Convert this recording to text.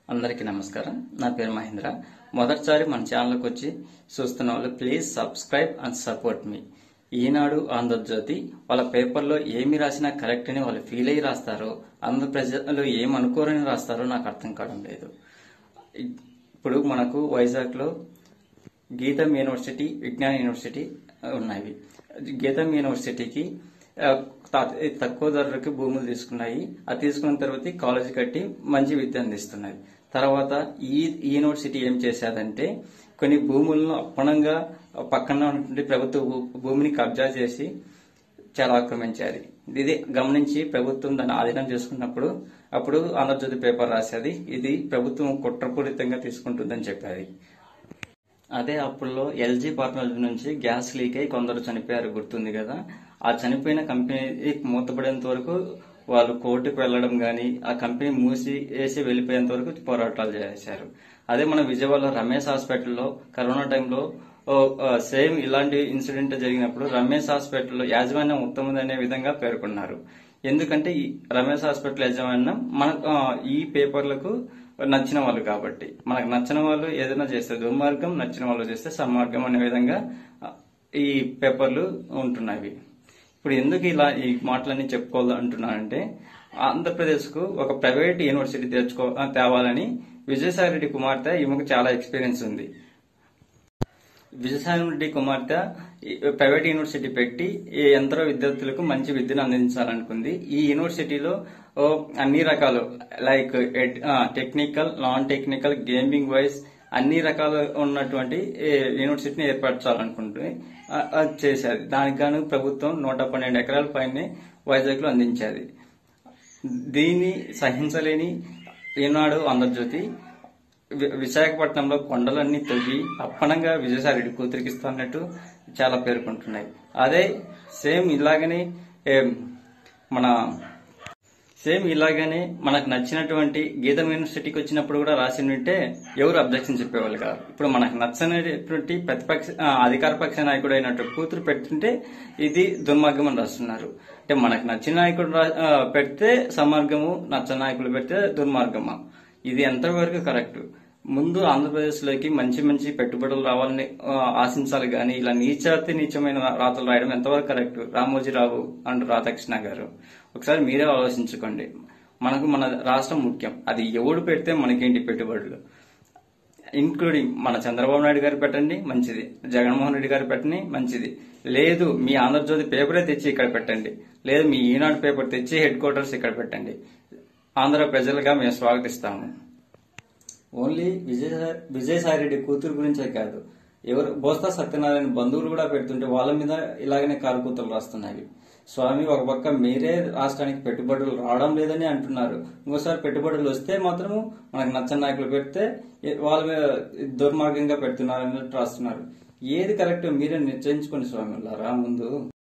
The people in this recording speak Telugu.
అందరికీ నమస్కారం నా పేరు మహేంద్ర మొదటిసారి మన ఛానల్కి వచ్చి చూస్తున్న వాళ్ళు ప్లీజ్ సబ్స్క్రైబ్ అండ్ సపోర్ట్ మీ ఈనాడు ఆంధ్రజ్యోతి వాళ్ళ పేపర్లో ఏమి రాసినా కరెక్ట్ అని వాళ్ళు ఫీల్ అయ్యి రాస్తారో ఆంధ్ర ప్రజలు ఏమనుకోరని రాస్తారో నాకు అర్థం కావడం లేదు ఇప్పుడు మనకు వైజాగ్లో గీతం యూనివర్సిటీ విజ్ఞాన యూనివర్సిటీ ఉన్నాయి గీతం యూనివర్సిటీకి ఆ, తా- తక్కువ ధరలకి భూములు తీసుకున్నాయి అది తీసుకున్న తర్వాత కాలేజ్ కట్టి మంచి విద్య అందిస్తున్నాయి తర్వాత ఈ ఈ యూనివర్సిటీ ఏం చేశాదంటే కొన్ని భూములను అప్పనంగా పక్కన ఉన్నటువంటి ప్రభుత్వ భూ- భూమిని కబ్జా చేసి చాలా ఆక్రమించారు ఇది గమనించి ప్రభుత్వం దాన్ని ఆధీనం చేసుకున్నప్పుడు అప్పుడు ఆంధ్రజ్యోతి పేపర్ రాసేది ఇది ప్రభుత్వం కుట్రపూరితంగా తీసుకుంటుందని చెప్పేది అదే అప్పుల్లో ఎల్జీ పార్ట్నర్ నుంచి గ్యాస్ లీక్ అయి కొందరు చనిపోయారు గుర్తుంది కదా ఆ చనిపోయిన కంపెనీ మూతపడేంత వరకు వాళ్ళు కోర్టుకు వెళ్లడం గాని ఆ కంపెనీ మూసి వేసి వెళ్లిపోయేంత వరకు పోరాటాలు చేశారు అదే మన విజయవాడలో రమేష్ హాస్పిటల్లో కరోనా టైంలో ఓ, ఆ, సేమ్ ఇలాంటి ఇన్సిడెంట్ జరిగినప్పుడు రమేష్ హాస్పిటల్లో యాజమాన్యం ఉత్తమదనే విధంగా పేర్కొన్నారు ఎందుకంటే ఈ రమేష్ హాస్పిటల్ యాజమాన్యం మన ఆ, ఈ పేపర్లకు నచ్చిన వాళ్ళు కాబట్టి మనకు నచ్చిన వాళ్ళు ఏదైనా చేస్తే దుర్మార్గం నచ్చిన వాళ్ళు చేస్తే సన్మార్గం అనే విధంగా ఆ, ఈ పేపర్లు ఉంటున్నవి ఇప్పుడు ఎందుకు ఇలా ఈ మాటలన్నీ చెప్పుకోవాలి అంటున్నానంటే ఆంధ్రప్రదేశ్ కు ఒక ప్రైవేట్ యూనివర్సిటీ తెచ్చుకో ఆ, తేవాలని విజయసాయి రెడ్డి కుమార్తె ఈమెకు చాలా ఎక్స్పీరియన్స్ ఉంది విజయసాయి రెడ్డి కుమార్తె ఈ ప్రైవేట్ యూనివర్సిటీ పెట్టి ఈ ఎందరో విద్యార్థులకు మంచి విద్యను అందించాలనుకుంది ఈ యూనివర్సిటీలో ఓ, అన్ని రకాలు లైక్ ఎడ్- ఆ, technical non technical gaming wise అన్ని రకాలు ఉన్నటువంటి ఈ యూనివర్సిటీని ఏర్పరచాలనుకుంటుంది ఆ, అది చేశారు దానికి గాను ప్రభుత్వం నూట పన్నెండు ఎకరాల పైనే వైజాగ్ లో అందించేది దీన్ని సహించలేని ఈనాడు ఆంధ్రజ్యోతి వి- విశాఖపట్నంలో కొండలన్నీ తవ్వి అప్పనంగా విజయసాయిరెడ్డి కూతురికి ఇస్తున్నట్టు చాలా పేర్కొంటున్నాయి అదే సేమ్ ఇలాగనే ఏం, మన సేమ్ ఇలాగనే మనకు నచ్చినటువంటి గీతం యూనివర్సిటీకి వచ్చినప్పుడు కూడా రాసి ఉంటే ఎవరు అబ్జెక్షన్ చెప్పేవాళ్ళు కాదు ఇప్పుడు మనకు నచ్చనటువంటి ప్రతిపక్ష ఆ, అధికార పక్ష నాయకుడు అయినట్టు కూతురు పెడుతుంటే ఇది దుర్మార్గం అని రాస్తున్నారు అంటే మనకు నచ్చిన నాయకుడు రా- ఆ, పెడితే సమార్గము నచ్చని నాయకులు పెడితే దుర్మార్గమా ఇది ఎంతవరకు కరెక్ట్ ముందు ఆంధ్రప్రదేశ్ లోకి మంచి మంచి పెట్టుబడులు రావాలని ఆ, ఆశించాలి కానీ ఇలా నీచాతి నీచమైన రాతలు రాయడం ఎంతవరకు కరెక్ట్ రామోజీరావు అండ్ రాధాకృష్ణ గారు ఒకసారి మీరే ఆలోచించుకోండి మనకు మన రాష్ట్రం ముఖ్యం అది ఎవడు పెడితే మనకేంటి పెట్టుబడులు ఇంక్లూడింగ్ మన చంద్రబాబు నాయుడు గారు పెట్టండి మంచిది జగన్మోహన్ రెడ్డి గారు పెట్టండి మంచిది లేదు మీ ఆంధ్రజ్యోతి పేపరే తెచ్చి ఇక్కడ పెట్టండి లేదు మీ ఈనాడు పేపర్ తెచ్చి హెడ్ క్వార్టర్స్ ఇక్కడ పెట్టండి ఆంధ్ర ప్రజలుగా మేము స్వాగతిస్తాము ఓన్లీ విజయ విజయసాయి రెడ్డి కూతురు గురించే కాదు ఎవరు బోస్తా సత్యనారాయణ బంధువులు కూడా పెడుతుంటే వాళ్ళ మీద ఇలాగనే కారుకూతలు రాస్తున్నాయి స్వామి ఒక పక్క మీరే రాష్ట్రానికి పెట్టుబడులు రావడం లేదని అంటున్నారు ఇంకోసారి పెట్టుబడులు వస్తే మాత్రము మనకు నచ్చని నాయకులు పెడితే ఏ- వాళ్ళ మీద దుర్మార్గంగా పెడుతున్నారు అన్నట్టు రాస్తున్నారు ఏది కరెక్ట్ మీరే నిశ్చయించుకోండి స్వామి ముందు